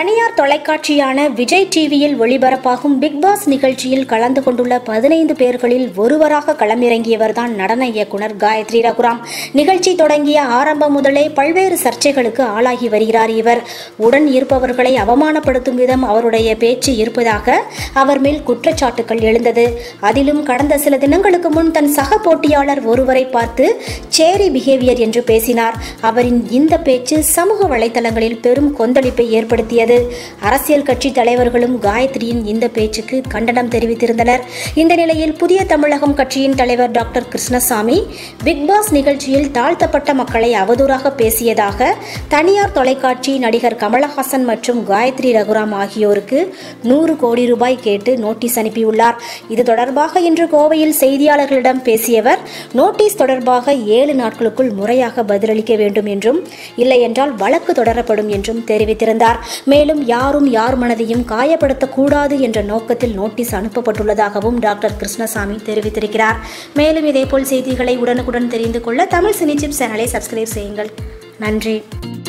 தனியார் தொலைக்காட்சியான விஜய் டிவியில் ஒளிபரப்பாகும் பிக் பாஸ் நிகழ்ச்சியில் கலந்து கொண்டுள்ள பதினைந்து பேர்களில் ஒருவராக களமிறங்கியவர்தான் நடன இயக்குனர் காயத்ரி ரகுராம் நிகழ்ச்சி தொடங்கிய ஆரம்பம் முதலே பல்வேறு சர்ச்சைகளுக்கு ஆளாகி வருகிறார் இவர் உடன் இருப்பவர்களை அவமானப்படுத்தும் விதம் அவருடைய பேச்சு இருப்பதாக அவர் மேல் குற்றச்சாட்டுகள் எழுந்தது அதிலும் கடந்த சில தினங்களுக்கு முன் தன் சக போட்டியாளர் ஒருவரை பார்த்து சேரி பிஹேவியர் என்று பேசினார் அவரின் இந்த பேச்சு சமூக வலைதளங்களில் பெரும் கொந்தளிப்பை ஏற்படுத்தியது அரசியல் கட்சி தலைவர்களும் காயத்ரியின் இந்த பேச்சுக்கு கண்டனம் தெரிவித்திருந்தனர் இந்த நிலையில் புதிய தமிழகம் கட்சியின் தலைவர் டாக்டர் கிருஷ்ணசாமி பிக் பாஸ் நிகழ்ச்சியில் தாழ்த்தப்பட்ட மக்களை அவதூறாக பேசியதாக தனியார் தொலைக்காட்சி நடிகர் கமலஹாசன் மற்றும் காயத்ரி ரகுராம் ஆகியோருக்கு நூறு கோடி ரூபாய் கேட்டு நோட்டீஸ் அனுப்பியுள்ளார் இது தொடர்பாக இன்று கோவையில் செய்தியாளர்களிடம் பேசியவர் நோட்டீஸ் தொடர்பாக ஏழு நாட்களுக்குள் முறையாக பதிலளிக்க வேண்டும் என்றும் இல்லையென்றால் வழக்கு தொடரப்படும் என்றும் தெரிவித்திருந்தார் மேலும் யாரும் யார் மனதையும் காயப்படுத்தக்கூடாது என்ற நோக்கத்தில் நோட்டீஸ் அனுப்பப்பட்டுள்ளதாகவும் டாக்டர் கிருஷ்ணசாமி தெரிவித்திருக்கிறார் மேலும் இதேபோல் செய்திகளை உடனுக்குடன் தெரிந்து கொள்ள தமிழ் சினி சிப் சேனலை சப்ஸ்கிரைப் செய்யுங்கள் நன்றி